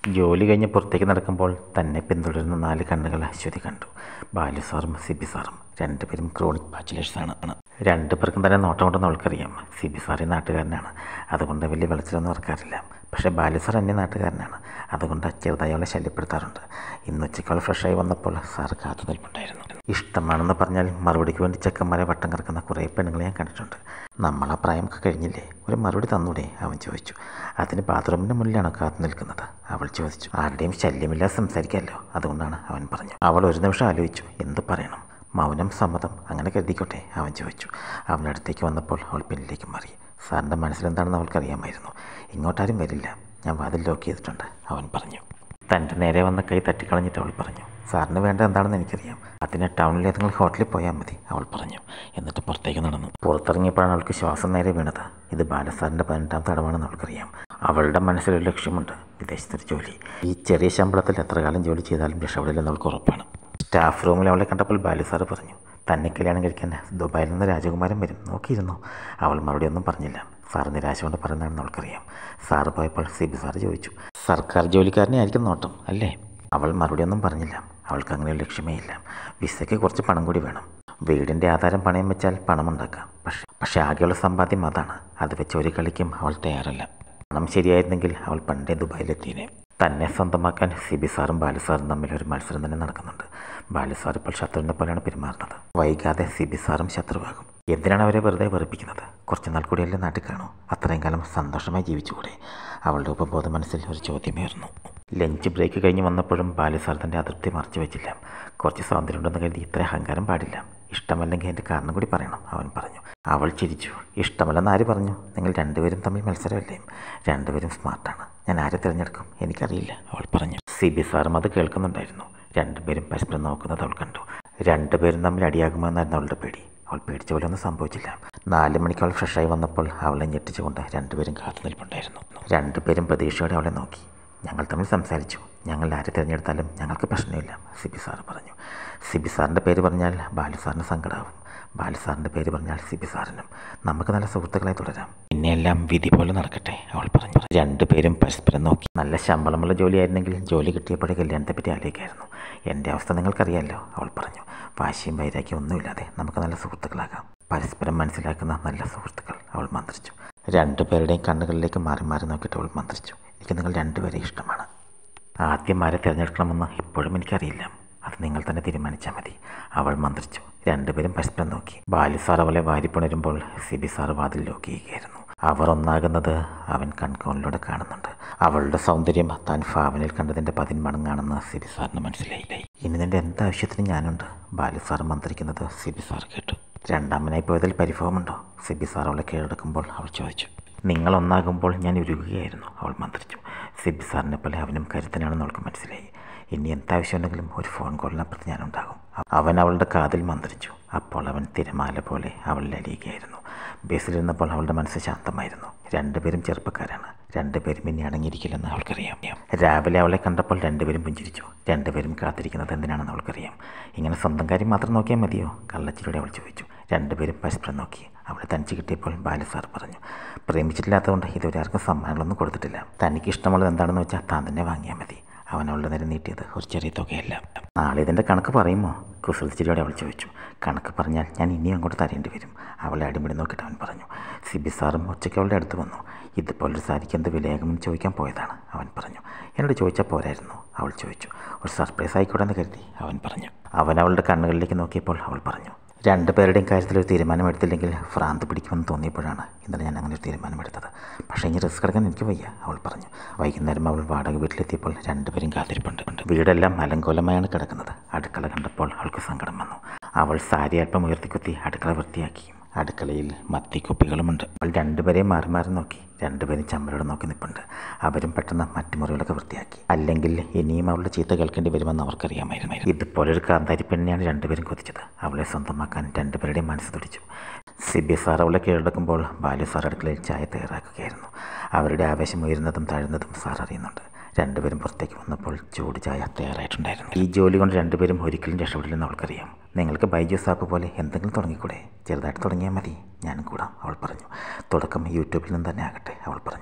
ജോലി കഴിഞ്ഞ് പുറത്തേക്ക് നടക്കുമ്പോൾ തന്നെ പിന്തുടരുന്ന നാല് കണ്ണുകൾ അശ്വതി കണ്ടു ബാലു സാറും സിബി സാറും രണ്ടുപേരും ക്രോണിക് ബാച്ചിലേഴ്സാണ് രണ്ടു പേർക്കും തന്നെ നോട്ടം കൊണ്ടെന്ന് അവൾക്കറിയാം സിബി സാർ ഈ നാട്ടുകാരനാണ് അതുകൊണ്ട് വലിയ വെളിച്ചിലൊന്നും ഇറക്കാറില്ല പക്ഷേ ബാലു സാർ അന്യ നാട്ടുകാരനാണ് അതുകൊണ്ട് ചെറുതായി അവളെ ശല്യപ്പെടുത്താറുണ്ട് ഇന്ന് ഉച്ചയ്ക്ക് അവൾ ഫ്രഷായി വന്നപ്പോൾ സാർ കാത്തു നിൽപ്പുണ്ടായിരുന്നു ഇഷ്ടമാണെന്ന് പറഞ്ഞാൽ മറുപടിക്ക് വേണ്ടി ചെക്കന്മാരെ വട്ടം കിടക്കുന്ന കുറേ പെണ്ണുങ്ങളെ ഞാൻ കണ്ടിട്ടുണ്ട് നമ്മൾ ആ പ്രായമൊക്കെ കഴിഞ്ഞില്ലേ ഒരു മറുപടി തന്നൂടെ അവൻ ചോദിച്ചു അതിന് ബാത്റൂമിൻ്റെ മുന്നിലാണോ കാത്തു നിൽക്കുന്നത് അവൾ ചോദിച്ചു ആരുടെയും ശല്യമില്ലാതെ സംസാരിക്കാമല്ലോ അതുകൊണ്ടാണ് അവൻ പറഞ്ഞു അവൾ ഒരു നിമിഷം ആലോചിച്ചു എന്ത് പറയണം മൗനം സമ്മതം അങ്ങനെ കരുതിക്കോട്ടെ അവൻ ചോദിച്ചു അവൻ്റെ അടുത്തേക്ക് വന്നപ്പോൾ അവൾ പിന്നിലേക്ക് മാറി സാറിൻ്റെ മനസ്സിലെന്താണെന്ന് അവൾക്കറിയാമായിരുന്നു ഇങ്ങോട്ടാരും വരില്ല ഞാൻ വാതിൽ ലോക്ക് ചെയ്തിട്ടുണ്ട് അവൻ പറഞ്ഞു തൻ്റെ നേരെ വന്ന കൈ തട്ടിക്കളഞ്ഞിട്ട് അവൾ പറഞ്ഞു സാറിന് വേണ്ട എന്താണെന്ന് എനിക്കറിയാം അതിന് ടൗണിൽ ഏതെങ്കിലും ഹോട്ടലിൽ പോയാൽ മതി അവൾ പറഞ്ഞു എന്നിട്ട് പുറത്തേക്ക് നടന്നു പുറത്തിറങ്ങിയപ്പോഴാണ് അവൾക്ക് ശ്വാസം നേരെ വീണത് ഇത് ബാലസാറിൻ്റെ പതിനെട്ടാം തടവാണെന്ന് അവൾക്കറിയാം അവളുടെ മനസ്സിലൊരു ലക്ഷ്യമുണ്ട് വിദേശത്തൊരു ജോലി ഈ ചെറിയ ശമ്പളത്തിൽ എത്ര കാലം ജോലി ചെയ്താലും രക്ഷപ്പെടില്ലെന്ന് അവൾക്ക് ഉറപ്പാണ് സ്റ്റാഫ് റൂമിൽ അവളെ കണ്ടപ്പോൾ ബാലു സാറ് പറഞ്ഞു തന്നെ കല്യാണം കഴിക്കാൻ ദുബായിൽ നിന്ന് രാജകുമാരൻ വരും നോക്കിയിരുന്നു അവൾ മറുപടി ഒന്നും പറഞ്ഞില്ല സാർ നിരാശ കൊണ്ട് പറയുന്നതാണെന്ന് അവൾക്കറിയാം സാറ് പോയപ്പോൾ സിബി സാറ് ചോദിച്ചു സർക്കാർ ജോലിക്കാരനെ ആയിരിക്കും നോട്ടം അല്ലേ അവൾ മറുപടി ഒന്നും പറഞ്ഞില്ല അവൾക്ക് അങ്ങനെ ഒരു ലക്ഷ്യമേ ഇല്ല വിസയ്ക്ക് കുറച്ച് പണം കൂടി വേണം വീടിൻ്റെ ആധാരം പണയം വെച്ചാൽ പണമുണ്ടാക്കാം പക്ഷേ പക്ഷേ ആകെയുള്ള സമ്പാദ്യം അതാണ് അത് വെച്ച് ഒരു കളിക്കും അവൾ തയ്യാറല്ല പണം ശരിയായിരുന്നെങ്കിൽ അവൾ പണ്ടേ ദുബായിലെത്തിയേനെ തന്നെ സ്വന്തമാക്കാൻ സിബി സാറും ബാലു സാറും തമ്മിൽ ഒരു മത്സരം തന്നെ നടക്കുന്നുണ്ട് ബാലു സാർ ഇപ്പോൾ ശത്രുവിനെ പോലെയാണ് പെരുമാറുന്നത് വൈകാതെ സിബി സാറും ശത്രുവാകും എന്തിനാണ് അവരെ വെറുതെ വെറുപ്പിക്കുന്നത് കുറച്ച് നാൾ കൂടിയല്ലേ നാട്ടിൽ കാണൂ അത്രയും കാലം സന്തോഷമായി ജീവിച്ചുകൂടെ അവളുടെ ഉപബോധ മനസ്സിൽ ഒരു ചോദ്യമേറുന്നു ലഞ്ച് ബ്രേക്ക് കഴിഞ്ഞ് വന്നപ്പോഴും ബാലു സാർ തൻ്റെ അതൃപ്തി മറച്ചു വെച്ചില്ല കുറച്ച് സ്വാതന്ത്ര്യമുണ്ടെന്ന് കരുതി ഇത്ര അഹങ്കാരം പാടില്ല ഇഷ്ടമല്ലെങ്കിൽ എൻ്റെ കാരണം കൂടി പറയണം അവൻ പറഞ്ഞു അവൾ ചിരിച്ചു ഇഷ്ടമല്ലെന്ന് ആര് പറഞ്ഞു നിങ്ങൾ രണ്ടുപേരും തമ്മിൽ മത്സരമല്ലേ രണ്ടുപേരും സ്മാർട്ടാണ് ഞാൻ ആരെ തിരഞ്ഞെടുക്കും എനിക്കറിയില്ല അവൾ പറഞ്ഞു സി ബി സാറും അത് കേൾക്കുന്നുണ്ടായിരുന്നു രണ്ടുപേരും പരസ്പരം നോക്കുന്നത് അവൾ കണ്ടു രണ്ടുപേരും തമ്മിൽ അടിയാകുമെന്നായിരുന്നു അവളുടെ പേടി അവൾ പേടിച്ച പോലെ ഒന്നും സംഭവിച്ചില്ല നാല് മണിക്ക് അവൾ ഫ്രഷായി വന്നപ്പോൾ അവളെ ഞെട്ടിച്ചുകൊണ്ട് രണ്ടുപേരും കാത്തു നിൽപ്പുണ്ടായിരുന്നു രണ്ടുപേരും പ്രതീക്ഷയോടെ അവളെ നോക്കി ഞങ്ങൾ തമ്മിൽ സംസാരിച്ചു ഞങ്ങൾ ആരെ തിരഞ്ഞെടുത്താലും ഞങ്ങൾക്ക് പ്രശ്നമില്ല സിബി സാറ് പറഞ്ഞു സിബി സാറിൻ്റെ പേര് പറഞ്ഞാൽ ബാലു സാറിന് സങ്കടമാവും ബാലു സാറിൻ്റെ പേര് പറഞ്ഞാൽ സിബി സാറിനും നമുക്ക് നല്ല സുഹൃത്തുക്കളായി തുടരാം പിന്നെ എല്ലാം വിധി പോലെ നടക്കട്ടെ അവൾ പറഞ്ഞു രണ്ടുപേരും പരസ്പരം നോക്കി നല്ല ശമ്പളമുള്ള ജോലിയായിരുന്നെങ്കിൽ ജോലി കിട്ടിയപ്പോഴേ കല്യാണത്തെ പറ്റി ആലോചിക്കായിരുന്നു എൻ്റെ അവസ്ഥ നിങ്ങൾക്കറിയാമല്ലോ അവൾ പറഞ്ഞു വാശിയും വൈരാഗ്യം ഒന്നുമില്ലാതെ നമുക്ക് നല്ല സുഹൃത്തുക്കളാകാം പരസ്പരം മനസ്സിലാക്കുന്ന നല്ല സുഹൃത്തുക്കൾ അവൾ മന്ത്രിച്ചു രണ്ടുപേരുടെയും കണ്ണുകളിലേക്ക് മാറി മാറി നോക്കിയിട്ട് അവൾ മന്ത്രിച്ചു എനിക്ക് നിങ്ങൾ രണ്ടുപേരെ ഇഷ്ടമാണ് ആദ്യം ആരെ തിരഞ്ഞെടുക്കണമെന്ന് ഇപ്പോഴും എനിക്കറിയില്ല അത് നിങ്ങൾ തന്നെ തീരുമാനിച്ചാൽ മതി അവൾ മന്ത്രിച്ചു രണ്ടുപേരും പരസ്പരം നോക്കി ബാലു സാർ അവളെ വാരിപ്പുണരുമ്പോൾ സിബി സാർ വാതിൽ ലോക്ക് ചെയ്യുകയായിരുന്നു അവർ ഒന്നാകുന്നത് അവൻ കൺകോണിലൂടെ കാണുന്നുണ്ട് അവളുടെ സൗന്ദര്യം താൻ ഫാവനിൽ കണ്ടതിൻ്റെ പതിന്മടങ്ങാണെന്ന് സിബി സാറിന് മനസ്സിലായി ഇനി നിൻ്റെ എന്താവശ്യത്തിന് ഞാനുണ്ട് ബാലു സാർ മന്ത്രിക്കുന്നത് സിബി സാർ കേട്ടു രണ്ടാമനായി പോയതിൽ പരിഭവമുണ്ടോ സിബി സാർ അവളെ കീഴടക്കുമ്പോൾ അവൾ ചോദിച്ചു നിങ്ങൾ ഒന്നാകുമ്പോൾ ഞാൻ ഉരുകുകയായിരുന്നു അവൾ മന്ത്രിച്ചു സിബി സാറിനെ പോലെ അവനും കരുത്തനാണെന്ന് അവൾക്ക് മനസ്സിലായി ഇനി എന്താവശ്യമുണ്ടെങ്കിലും ഒരു ഫോൺ കോളിനപ്പുറത്ത് ഞാനുണ്ടാകും അവൻ അവളുടെ കാതിൽ മന്ത്രിച്ചു അപ്പോൾ അവൻ തിരമാല പോലെ അവളിൽ അലിയുകയായിരുന്നു ബസ്സിലിരുന്നപ്പോൾ അവളുടെ മനസ്സ് ശാന്തമായിരുന്നു രണ്ടുപേരും ചെറുപ്പക്കാരാണ് രണ്ടുപേരും ഇനി അടങ്ങിയിരിക്കില്ലെന്ന് അവൾക്കറിയാം രാവിലെ അവളെ കണ്ടപ്പോൾ രണ്ടുപേരും പുഞ്ചിരിച്ചു രണ്ടുപേരും കാത്തിരിക്കുന്നത് എന്തിനാണെന്ന് അവൾക്കറിയാം ഇങ്ങനെ സ്വന്തം കാര്യം മാത്രം നോക്കിയാൽ മതിയോ കള്ളച്ചിലൂടെ അവൾ ചോദിച്ചു രണ്ടുപേരും പരസ്പരം നോക്കി അവളെ തനിച്ച് കിട്ടിയപ്പോൾ ബാലു സാർ പറഞ്ഞു പ്രേമിച്ചിട്ടില്ലാത്തതുകൊണ്ട് ഇതുവരെ ആർക്കും സമ്മാനങ്ങളൊന്നും കൊടുത്തിട്ടില്ല തനിക്ക് ഇഷ്ടമുള്ളത് എന്താണെന്ന് വെച്ചാൽ താൻ തന്നെ വാങ്ങിയാൽ മതി അവൻ അവളുടെ നേരെ നീട്ടിയത് ഒരു ചെറിയ തുകയല്ല നാളെ ഇതിൻ്റെ കണക്ക് പറയുമോ കുസൃതിച്ചിരിയോടെ അവൾ ചോദിച്ചു കണക്ക് പറഞ്ഞാൽ ഞാൻ ഇനിയും അങ്ങോട്ട് തരേണ്ടി വരും അവളെ അടിമുടി നോക്കിയിട്ട് അവൻ പറഞ്ഞു സിബി സാറും ഉച്ചയ്ക്ക് അവളുടെ അടുത്ത് വന്നു ഇതുപോലൊരു സാരിക്ക് എന്ത് വിലയാകുമെന്ന് ചോദിക്കാൻ പോയതാണ് അവൻ പറഞ്ഞു എന്നോട് ചോദിച്ചാൽ പോരായിരുന്നു അവൾ ചോദിച്ചു ഒരു സർപ്രൈസ് ആയിക്കോട്ടെ എന്ന് കരുതി അവൻ പറഞ്ഞു അവൻ അവളുടെ കണ്ണുകളിലേക്ക് നോക്കിയപ്പോൾ അവൾ പറഞ്ഞു രണ്ടുപേരുടെയും കാര്യത്തിൽ ഒരു തീരുമാനമെടുത്തില്ലെങ്കിൽ ഭ്രാന്ത് പിടിക്കുമെന്ന് തോന്നിയപ്പോഴാണ് ഇന്നലെ ഞാൻ അങ്ങനെ ഒരു തീരുമാനമെടുത്തത് പക്ഷേ ഇനി റിസ്ക് എടുക്കാൻ എനിക്ക് വയ്യ അവൾ പറഞ്ഞു വൈകുന്നേരം അവൾ വാടക വീട്ടിലെത്തിയപ്പോൾ രണ്ടുപേരും കാത്തിരിപ്പുണ്ട് വീടെല്ലാം അലങ്കോലമായാണ് കിടക്കുന്നത് അടുക്കള കണ്ടപ്പോൾ അവൾക്ക് സങ്കടം വന്നു അവൾ സാരി അല്പം ഉയർത്തിക്കുത്തി അടുക്കള വൃത്തിയാക്കി അടുക്കളയിൽ മത്തിക്കുപ്പികളുമുണ്ട് അവൾ രണ്ടുപേരെയും മാറി മാറി നോക്കി രണ്ടുപേരും ചമ്മലോടെ നോക്കി നിൽപ്പുണ്ട് അവരും പെട്ടെന്ന് മറ്റു മുറികളൊക്കെ വൃത്തിയാക്കി അല്ലെങ്കിൽ ഇനിയും അവളുടെ ചീത്ത കേൾക്കേണ്ടി വരുമെന്ന് അവർക്കറിയാമായിരുന്നു ഇതുപോലൊരു കാന്താരി പെണ്ണിനെയാണ് രണ്ടുപേരും കൊതിച്ചത് അവളെ സ്വന്തമാക്കാൻ രണ്ടുപേരുടെയും മനസ്സ് തുടിച്ചു സിബി സാർ അവളെ കീഴടക്കുമ്പോൾ ബാലു സാർ അടുക്കളയിൽ ചായ തയ്യാറാക്കുകയായിരുന്നു അവരുടെ ആവേശം ഉയരുന്നതും താഴുന്നതും സാർ അറിയുന്നുണ്ട് രണ്ടുപേരും പുറത്തേക്ക് വന്നപ്പോൾ ചൂട് ചായ തയ്യാറായിട്ടുണ്ടായിരുന്നു ഈ ജോലി കൊണ്ട് രണ്ടുപേരും ഒരിക്കലും രക്ഷപ്പെടില്ലെന്ന് അവൾക്കറിയാം നിങ്ങൾക്ക് ബൈജൂസ് ആപ്പ് പോലെ എന്തെങ്കിലും തുടങ്ങിക്കൂടെ ചെറുതായിട്ട് തുടങ്ങിയാൽ മതി ഞാനും കൂടാം അവൾ പറഞ്ഞു തുടക്കം യൂട്യൂബിൽ നിന്ന് തന്നെ ആകട്ടെ അവൾ പറഞ്ഞു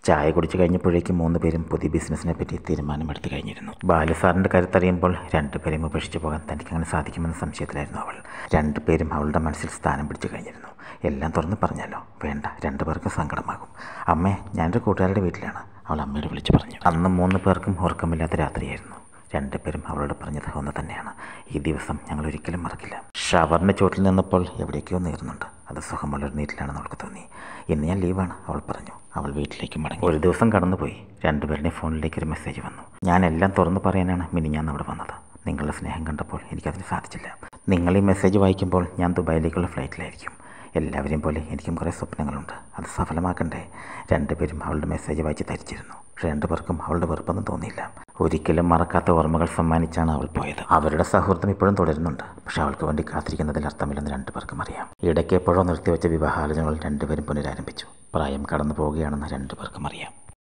ചായ കുടിച്ച് കഴിഞ്ഞപ്പോഴേക്കും മൂന്ന് പേരും പുതിയ ബിസിനസ്സിനെ പറ്റി തീരുമാനമെടുത്തു കഴിഞ്ഞിരുന്നു ബാലുസാറിൻ്റെ കരുത്തറിയുമ്പോൾ രണ്ടുപേരെയും ഉപേക്ഷിച്ച് പോകാൻ തനിക്ക് അങ്ങനെ സാധിക്കുമെന്ന സംശയത്തിലായിരുന്നു അവൾ രണ്ടുപേരും അവളുടെ മനസ്സിൽ സ്ഥാനം പിടിച്ചു കഴിഞ്ഞിരുന്നു എല്ലാം തുറന്ന് പറഞ്ഞാലോ വേണ്ട രണ്ടുപേർക്കും സങ്കടമാകും അമ്മേ ഞാനൊരു കൂട്ടുകാരുടെ വീട്ടിലാണ് അവൾ അമ്മയോട് വിളിച്ചു പറഞ്ഞു അന്ന് മൂന്ന് പേർക്കും ഉറക്കമില്ലാത്ത രാത്രിയായിരുന്നു രണ്ടുപേരും അവളോട് പറഞ്ഞത് ഒന്ന് തന്നെയാണ് ഈ ദിവസം ഞങ്ങൾ ഒരിക്കലും മറക്കില്ല ഷവറിൻ്റെ ചോട്ടിൽ നിന്നപ്പോൾ എവിടേക്കോ നീറുന്നുണ്ട് അത് സുഖമുള്ളൊരു നീറ്റിലാണെന്ന് അവൾക്ക് തോന്നി ഇന്ന് ഞാൻ ലീവാണ് അവൾ പറഞ്ഞു അവൾ വീട്ടിലേക്ക് മടങ്ങി ഒരു ദിവസം കടന്നുപോയി രണ്ടുപേരുടെയും ഫോണിലേക്ക് ഒരു മെസ്സേജ് വന്നു ഞാൻ എല്ലാം തുറന്നു പറയാനാണ് മിനിഞ്ഞാന്ന് അവിടെ വന്നത് നിങ്ങളുടെ സ്നേഹം കണ്ടപ്പോൾ എനിക്കതിന് സാധിച്ചില്ല നിങ്ങൾ ഈ മെസ്സേജ് വായിക്കുമ്പോൾ ഞാൻ ദുബായിലേക്കുള്ള ഫ്ലൈറ്റിലായിരിക്കും എല്ലാവരെയും പോലെ എനിക്കും കുറേ സ്വപ്നങ്ങളുണ്ട് അത് സഫലമാക്കണ്ടേ രണ്ടുപേരും അവളുടെ മെസ്സേജ് വായിച്ച് ധരിച്ചിരുന്നു പക്ഷെ രണ്ടുപേർക്കും അവളുടെ വെറുപ്പൊന്നും തോന്നിയില്ല ഒരിക്കലും മറക്കാത്ത ഓർമ്മകൾ സമ്മാനിച്ചാണ് അവൾ പോയത് അവരുടെ സൗഹൃദം ഇപ്പോഴും തുടരുന്നുണ്ട് പക്ഷെ അവൾക്ക് വേണ്ടി കാത്തിരിക്കുന്നതിൽ അർത്ഥമില്ലെന്ന് രണ്ടുപേർക്കും അറിയാം ഇടയ്ക്ക് എപ്പോഴോ നിർത്തിവെച്ച വിവാഹാലോചനകൾ രണ്ടുപേരും പുനരാരംഭിച്ചു പ്രായം കടന്നു പോവുകയാണെന്ന് രണ്ടുപേർക്കും അറിയാം